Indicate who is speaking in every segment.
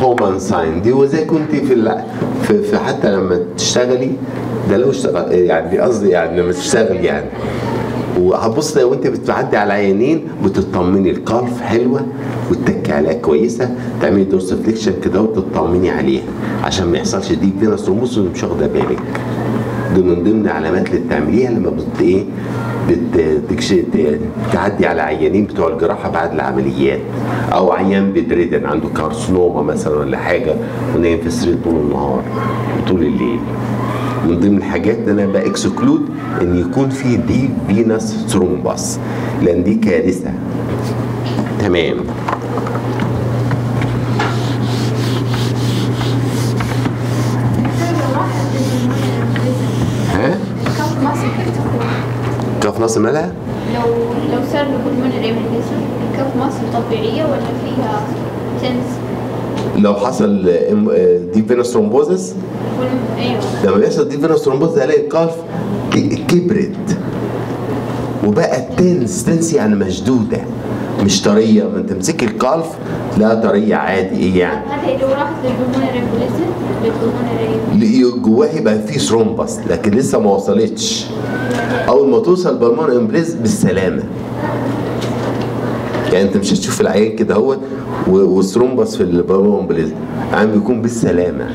Speaker 1: كومن ساين دي وزي كنت في, ال... في في حتى لما تشتغلي ده لو اشتغل يعني قصدي يعني لما تشتغل يعني وهتبص لو انت بتعدي على عيانين بتطمني القلف حلوه وتتكي عليها كويسه تعملي دورس فليكشن كده وتطمني عليها عشان ما يحصلش دي فينا ثرومبوس ومش واخده بالك دي من ضمن علامات اللي بتعمليها لما بت ايه بتكش... تعدي على عيانين بتوع الجراحه بعد العمليات او عيان بدريدن عنده كارسنوما مثلا ولا حاجه ونايم في السرير طول النهار وطول الليل من ضمن الحاجات ان انا باكسكلود ان يكون في دي فينس ثرومبس لان دي كارثه تمام ها
Speaker 2: الكف مصر كيف تكون؟
Speaker 1: كف نص مالها
Speaker 2: لو لو صار له بالمونري امبليزم الكف مصر طبيعية ولا فيها تنس؟
Speaker 1: لو حصل دي فينس ثرومبوزس
Speaker 2: ولا- ايوه
Speaker 1: لما بيحصل دي فينس ثرومبوزس الاقي القلب كبرت وبقى تنس تنس يعني مشدوده مش طريه ما انت تمسكي القلب لا طريه عادي ايه يعني
Speaker 2: هذه لو راحت للبلمونري امبليزم للبلمونري
Speaker 1: اللي جواه يبقى فيه ثرومبس لكن لسه ما وصلتش اول ما توصل بالمون امبليز بالسلامه يعني انت مش هتشوف العيان كده اهوت و- والثرومبس في البالمون امبليز يعني بيكون بالسلامه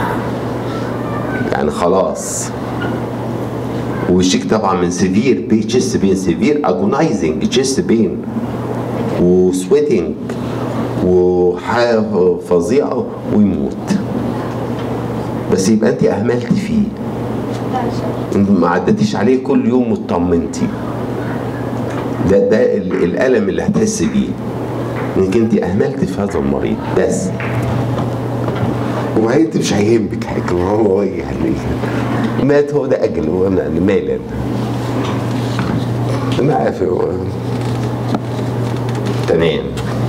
Speaker 1: يعني خلاص وشيك طبعا من سيفير بي تشيست بين سيفير اجونايزنج تشيست بين وسويتنج وحاجه فظيعه ويموت بس يبقى انت اهملتي فيه
Speaker 2: لا شك
Speaker 1: انت ما عدتيش عليه كل يوم واطمنتي ده ده ال- الالم اللي هتحس بيه انك انت اهملتي في هذا المريض بس وبعدين انت مش هيهمك حاجه ما هو يعني مات هو ده اجل هو انا أنا مالي انا انا عارف هو تمام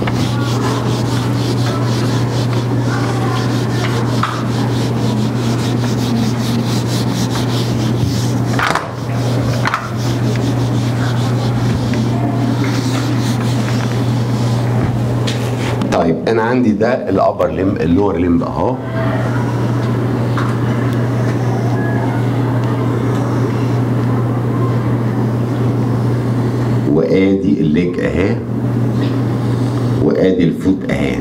Speaker 1: طيب انا عندي ده الابر ليم اللور ليم اهو وادي الليج اهي وادي الفوت اهي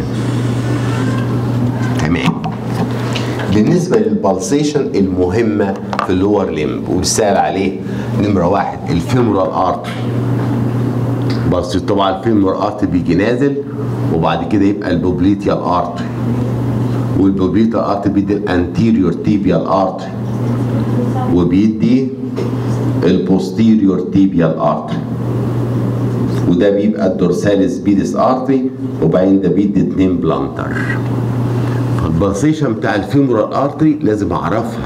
Speaker 1: تمام بالنسبه للبلسيشن المهمه في اللور ليمب وبيسال عليه نمره واحد الفيمورال ارتري بس طبعا الفيمور ارتري بيجي نازل وبعد كده يبقى البوبليتيال ارتري والبوبليتيال ارتري بيدي الانتيريور تيبيال ارتري وبيدي البوستيريور تيبيال ارتري وده بيبقى الدورساليس بيدس ارتري وبعدين ده بيدي اتنين بلانتر فالبلسيشن بتاع الفيمورال ارتري لازم اعرفها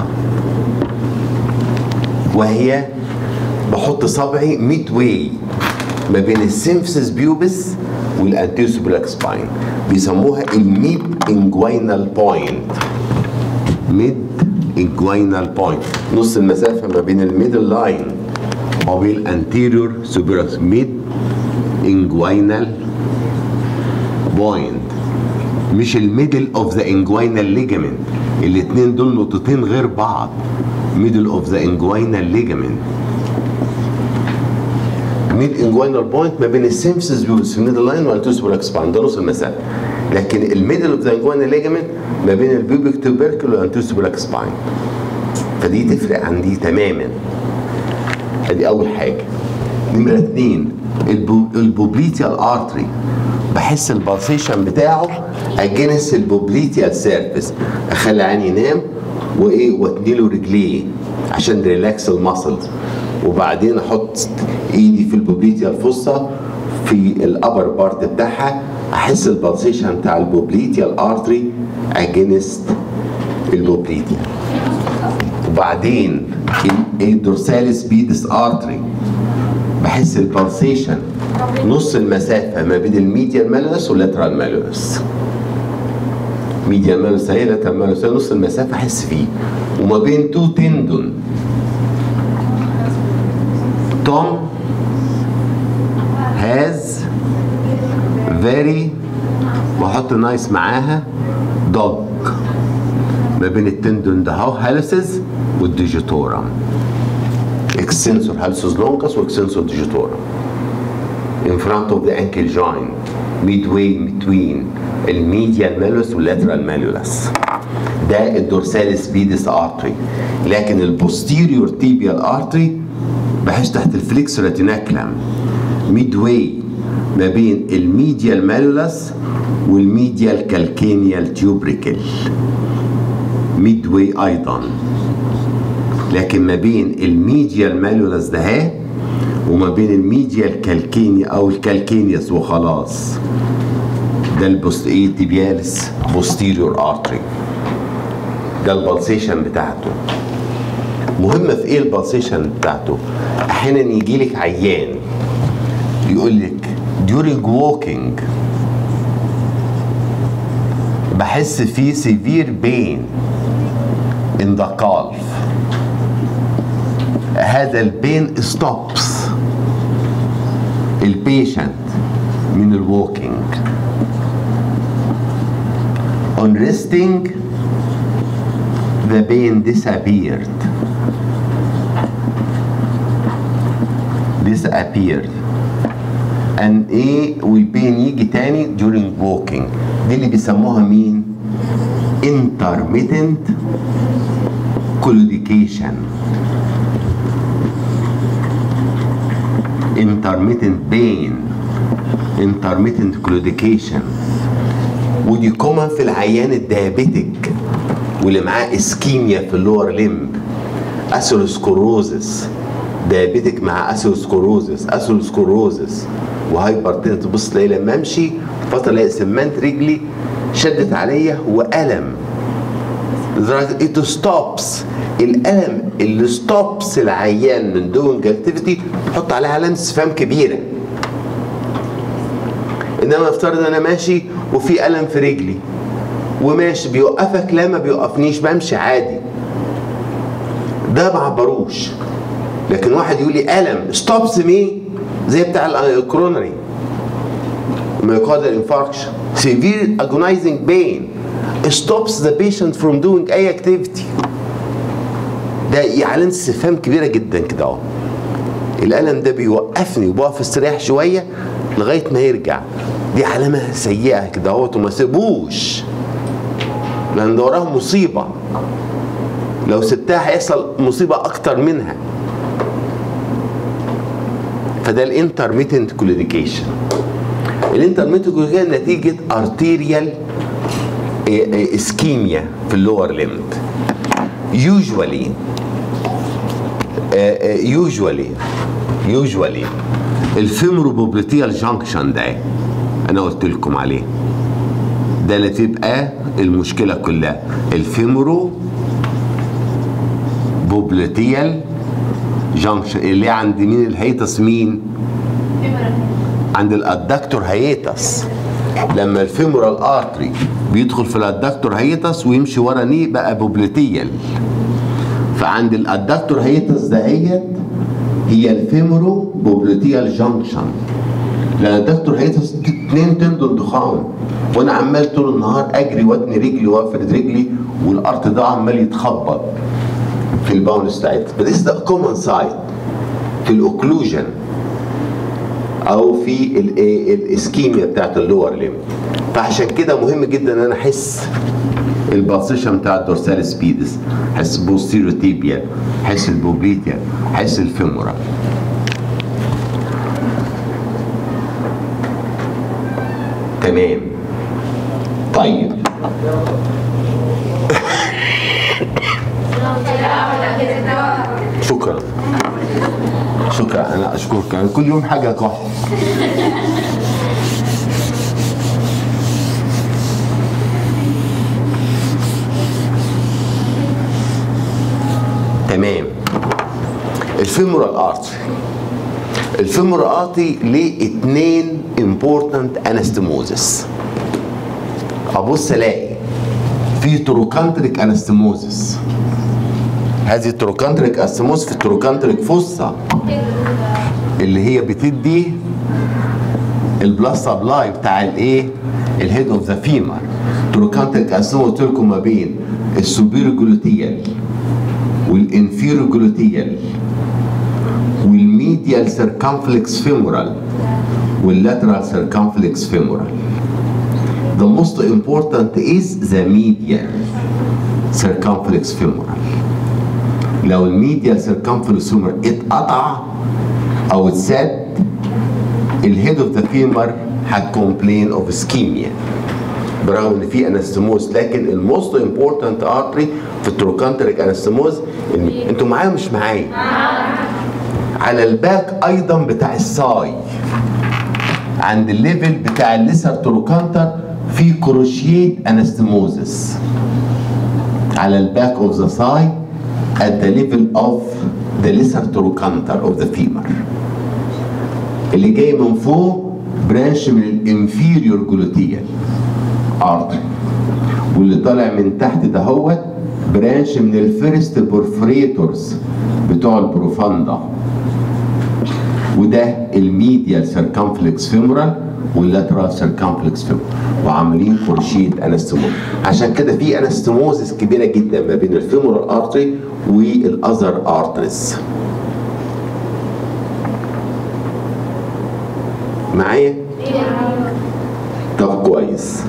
Speaker 1: وهي بحط صبعي ميد واي ما بين السيمفسس بيوبس والانتيوسبلاك سباين بيسموها الميد انجوينال بوينت ميد انجوينال بوينت نص المسافه ما بين الميدل لاين وبين الانتيريور سوبيرس ميد انجوينال بوينت مش الميدل اوف ذا انجوينال ليجامنت الاثنين دول نقطتين غير بعض ميدل اوف ذا انجوينال ليجامنت ميد انجوينال بوينت ما بين السيمفسس بيوس الميدل لاين والانتوسبولاك سباين ده نص المسافه لكن الميدل اوف ذا انجوينال ليجامنت ما بين البيوبيك توبركل والانتوسبولاك سباين فدي تفرق عن دي تماما ادي اول حاجه نمره اتنين البو- البوبليتيال ارتري بحس البلسيشن بتاعه اجنس البوبليتيال سيرفيس اخلي عيني ينام وايه واتني له رجليه عشان ريلاكس الماسلز وبعدين احط ايدي في البوبليتيال فوسا في الابر بارت بتاعها احس البلسيشن بتاع البوبليتيال ارتري اجنست البوبليتيال وبعدين الدورساليس بيدس ارتري بحس البلسيشن نص المسافة ما بين الميديال مالوس واللاترال مالوس ميديال مالوس هي لاترال مالوس هي نص المسافة احس فيه وما بين تو تندون توم هاز فيري واحط نايس معاها دوج ما بين التندون ده اهو هالسز والديجيتورم اكستنسور هالسز لونجس واكستنسور ديجيتورم in front of the ankle joint midway between الميديال مالوس واللاترال مالولاس ده الدورساليس بيدس ارتري لكن البوستيريور تيبيال ارتري بحيث تحت الفليكس ريتيناكلم ميدواي ما بين الميديال مالولاس والميديال كالكينيال تيوبريكل ميدواي ايضا لكن ما بين الميديال مالولاس ده ها وما بين الميديال كالكيني او الكالكينيوس وخلاص ده البوست ايه تيبيالس بوستيريور ارتري ده البلسيشن بتاعته مهمه في ايه البلسيشن بتاعته احيانا يجي لك عيان يقول لك during walking بحس في severe pain in the calf هذا البين stops البيشنت من الووكينج on resting the pain disappeared disappeared and ايه والبين يجي تاني during walking دي اللي بيسموها مين intermittent claudication intermittent pain intermittent claudication ودي كومن في العيان الديابيتك واللي معاه اسكيميا في اللور ليمب اثيروسكلروزس ديابيتك مع اثيروسكلروزس اثيروسكلروزس وهايبرتنت تبص تلاقي لما امشي فتره الاقي سمنت رجلي شدت عليا والم لدرجه ات ستوبس الالم اللي ستوبس العيان من دوينج اكتيفيتي تحط عليها علامه استفهام كبيره انما افترض انا ماشي وفي الم في رجلي وماشي بيوقفك لا ما بيوقفنيش بمشي عادي ده ما عبروش لكن واحد يقول لي الم ستوبس مي زي بتاع الكرونري myocardial infarction severe agonizing pain stops the patient from doing اي activity ده علامه استفهام كبيره جدا كده اهو الالم ده بيوقفني وبقف استريح شويه لغايه ما يرجع دي علامه سيئه كده اهوت وما سيبوش لان ده وراه مصيبه لو سبتها هيحصل مصيبه اكتر منها فده الانترميتنت كوليديكيشن الانترميتنت كوليديكيشن نتيجه ارتيريال اسكيميا في اللور ليمب يوجوالي يوجوالي يوجوالي الفيمروبوبليتيال جانكشن ده انا قلت لكم عليه ده اللي تبقى المشكله كلها الفيمرو بوبليتيال جانكشن اللي عند مين الهيتس مين عند الادكتور هيتس لما الفيمورال ارتري بيدخل في الادكتور هيتس ويمشي ورا نيه بقى بوبليتيال فعند الادكتور هيتس دهيت هي الفيمورو بوبليتيال جانكشن لان الدكتور هيتس اتنين تندون ضخام وانا عمال طول النهار اجري واتني رجلي وافرد رجلي والارت ده عمال يتخبط في الباونس بتاعتها فديس ده كومن سايت في الاوكلوجن او في الايه الاسكيميا بتاعت اللور ليم فعشان كده مهم جدا ان انا احس الباسيشن بتاع الدورسال سبيدس احس بوستيريو تيبيا احس البوبليتيا احس الفيمورا تمام طيب شكرا شكرا انا اشكرك أنا كل يوم حاجه كح تمام الفيمورال ارتري الفيمورال ارتري ليه اتنين امبورتنت انستموزس ابص الاقي في تروكانتريك انستموزس هذه التروكانتريك انستموز في التروكانتريك فوسا اللي هي بتدي البلس سبلاي بتاع الايه الهيد اوف ذا فيمر تروكانتريك انستموز قلت لكم ما بين السوبيرو جلوتيال والانفيرو جلوتيال والميديال سيركمفلكس فيمورال واللاترال سيركمفلكس فيمورال The most important is the medial circumflex femoral لو الميديال circumflex femoral اتقطع او اتسد الهيد اوف ذا فيمر هتكومبلين اوف اسكيميا برغم ان في انستموز لكن الموست امبورتنت ارتري في التروكانتريك انستموز انتوا معايا مش معايا؟ على الباك ايضا بتاع الساي عند الليفل بتاع الليسر تروكانتر في كروشيت انستموزس على الباك اوف ذا ساي at the level of the lesser trochanter of the femur اللي جاي من فوق برانش من الانفيريور جلوتيال ارتري واللي طالع من تحت دهوت برانش من الفيرست بورفريتورز بتوع البروفاندا وده الميديال سيركمفلكس فيمورال واللاترال سيركمفلكس فيمورال وعاملين كورشيت انستموز عشان كده في انستموزس كبيره جدا ما بين الفيمورال ارتري والاذر ارتريز معايا طب كويس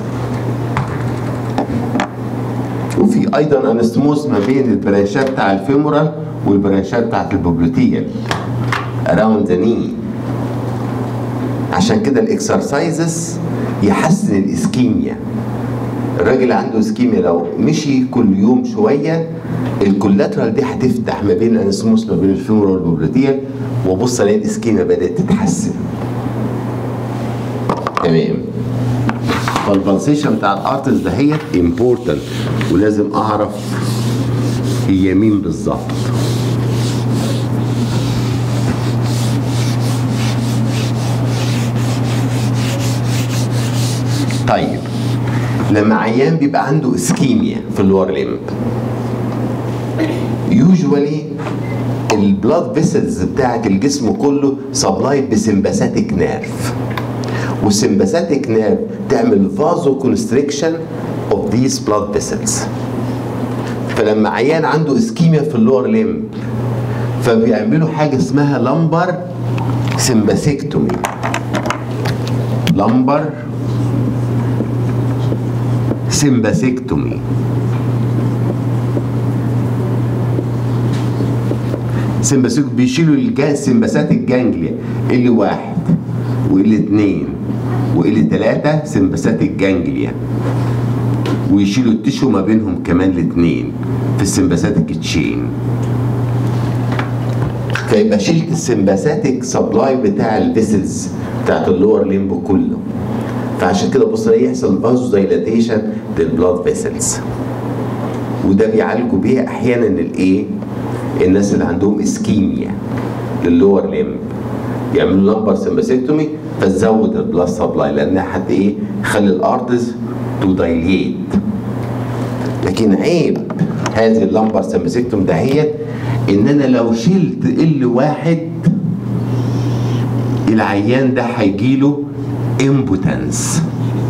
Speaker 1: وفي ايضا انستموز ما بين البرانشات بتاع الفيمورال والبرانشات بتاعت البوبلوتيال اراوند ذا ني عشان كده الاكسرسايزز يحسن الاسكيميا الراجل اللي عنده اسكيميا لو مشي كل يوم شويه الكولاترال دي هتفتح ما بين الانستموس ما بين الفيمورال والبوبلوتيال وبص الاقي الاسكيميا بدات تتحسن تمام فالبلسيشن بتاع الارتس دهيت امبورتنت ولازم اعرف هي مين بالظبط طيب لما عيان بيبقى عنده اسكيميا في اللور ليمب يوجوالي البلاد فيسلز بتاعت الجسم كله سبلايد بسمباثيك نيرف والسمباثيك نيرف تعمل فازو كونستريكشن اوف ذيس بلاد فيسلز فلما عيان عنده اسكيميا في اللور ليمب فبيعملوا حاجه اسمها لمبر سمباثيكتومي لمبر سمباثيكتومي سمباثيك بيشيلوا الجا سمباثات الجانجليا اللي واحد واللي اتنين واللي تلاتة سمباثات الجانجليا ويشيلوا التشو ما بينهم كمان الاتنين في السمباثاتيك تشين فيبقى شلت السمباثاتيك سبلاي بتاع الفيسلز بتاعت اللور ليمبو كله فعشان كده بص الاقي يحصل فازو دايلاتيشن للبلاد فيسلز وده بيعالجوا بيه احيانا الايه الناس اللي عندهم اسكيميا للور ليمب يعملوا لمبر سمباسيكتومي فتزود البلاد سبلاي لانها حتى ايه تخلي الارتز تو دايليت لكن عيب هذه اللمبر سمباسيكتوم دهيت ان انا لو شلت ال واحد العيان ده هيجيله امبوتنس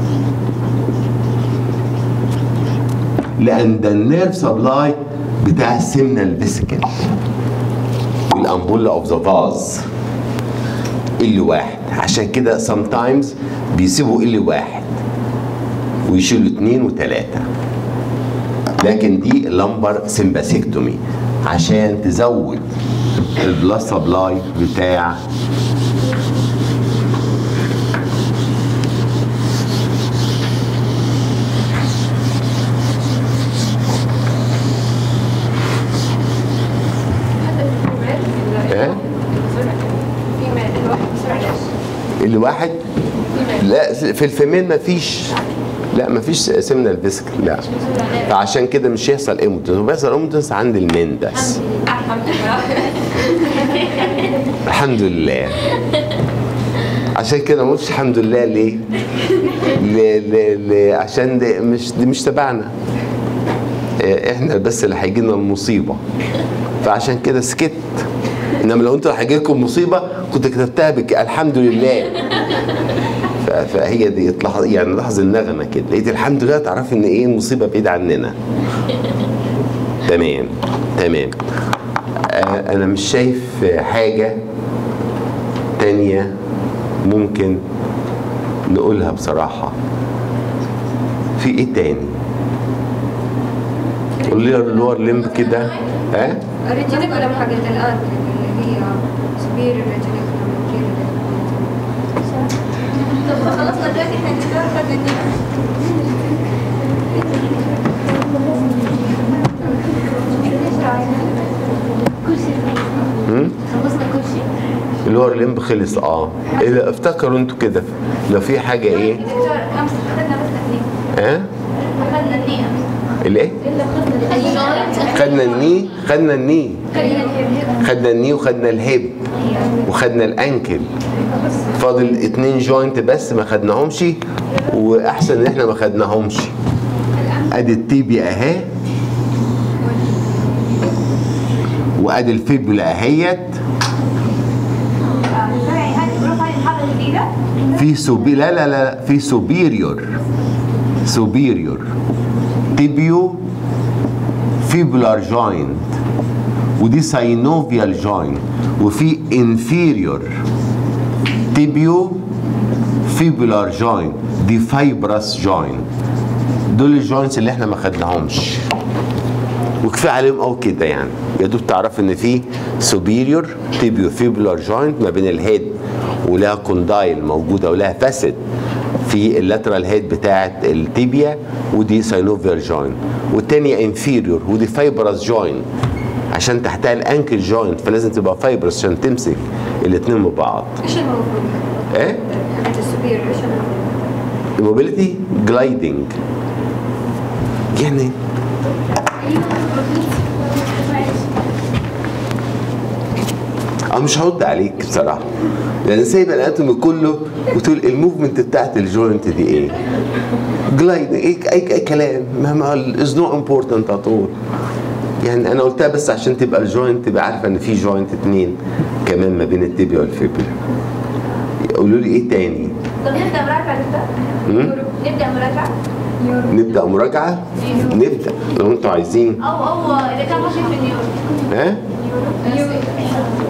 Speaker 1: لان ده النيرف سبلاي بتاع السمنال فيسيكل والامبولا اوف ذا فاز ال واحد عشان كده سام تايمز بيسيبوا ال واحد ويشيلوا اتنين وتلاته لكن دي لمبر سمباسيكتومي عشان تزود البلاد سبلاي بتاع إيه؟ اللي واحد لا في الفيميل ما فيش لا ما فيش سمنة الفيسكل لا فعشان كده مش هيحصل ايموتنس وبيحصل ايموتنس عند المين بس الحمد لله عشان كده ما قلتش الحمد لله ليه؟ ليه ليه ليه عشان دي مش دي مش تبعنا إيه، احنا بس اللي هيجي لنا المصيبه فعشان كده سكت انما لو انتوا هيجي لكم مصيبه كنت كتبتها بك الحمد لله ف- فهي دي تلاحظ يعني لاحظ النغمه كده لقيت الحمد لله تعرفي ان ايه المصيبه بعيد عننا تمام تمام آه انا مش شايف حاجه تانية ممكن نقولها بصراحه في ايه تاني قول لي اللور لمب كده ها
Speaker 3: الريتينيكولم حقت الآن اللي هي سبير الريتينيكولم
Speaker 2: طب خلصنا دلوقتي احنا نتفرج كل شيء
Speaker 1: هم؟
Speaker 2: خلصنا كل شيء
Speaker 1: اللور لمب خلص اه إذا افتكروا انتوا كده لو في حاجه ايه
Speaker 2: دكتور امس اخذنا بس تكنيك
Speaker 1: ها
Speaker 2: اخذنا الني امس
Speaker 1: الايه
Speaker 2: الا اخذنا
Speaker 1: خدنا الني خدنا الني
Speaker 2: خلينا الهيب
Speaker 1: خدنا الني وخدنا الهيب وخدنا الانكل فاضل اتنين جوينت بس ما خدناهمش واحسن ان احنا ما خدناهمش ادي التيبيا اهي وادي الفيبولا اهيت
Speaker 2: هذه بروح هذه الحلقه الجديده
Speaker 1: في سوبي لا لا لا في سوبيريور سوبيريور تيبيو فيبولار جوينت ودي ساينوفيال جوينت وفي انفيريور تيبيو فيبولار جوينت دي فايبرس جوينت دول الجوينتس اللي احنا ما خدناهمش وكفايه عليهم قوي كده يعني يا دوب تعرف ان في سوبيريور تيبيو فيبولار جوينت ما بين الهيد ولها كوندايل موجوده ولها فاسد في اللاترال هيد بتاعه التيبيا ودي ساينوفيال جوينت والتانية انفيريور ودي فايبرس جوينت عشان تحتها الانكل جوينت فلازم تبقى فايبرس عشان تمسك الاتنين ببعض
Speaker 3: ايش المفروض؟
Speaker 1: ايه
Speaker 3: حقت السبير ايش المفروض؟
Speaker 1: الموبيليتي جلايدنج يعني انا مش هرد عليك بصراحه لان سايب الاناتومي كله وتقول الموفمنت بتاعت الجوينت دي ايه جلايد ايه اي, أي كلام مهما از نو امبورتنت اتول يعني انا قلتها بس عشان تبقى الجوينت تبقى عارفه ان في جوينت اتنين كمان ما بين التibia والفيبula قولوا لي ايه تاني
Speaker 2: طب نبدا مراجعه
Speaker 1: مم؟
Speaker 2: نبدا نبدا مراجعه
Speaker 1: نبدا مراجعه نبدا لو انتوا عايزين
Speaker 2: او او اذا كان ماشي في النيورو
Speaker 1: ها
Speaker 2: نيورو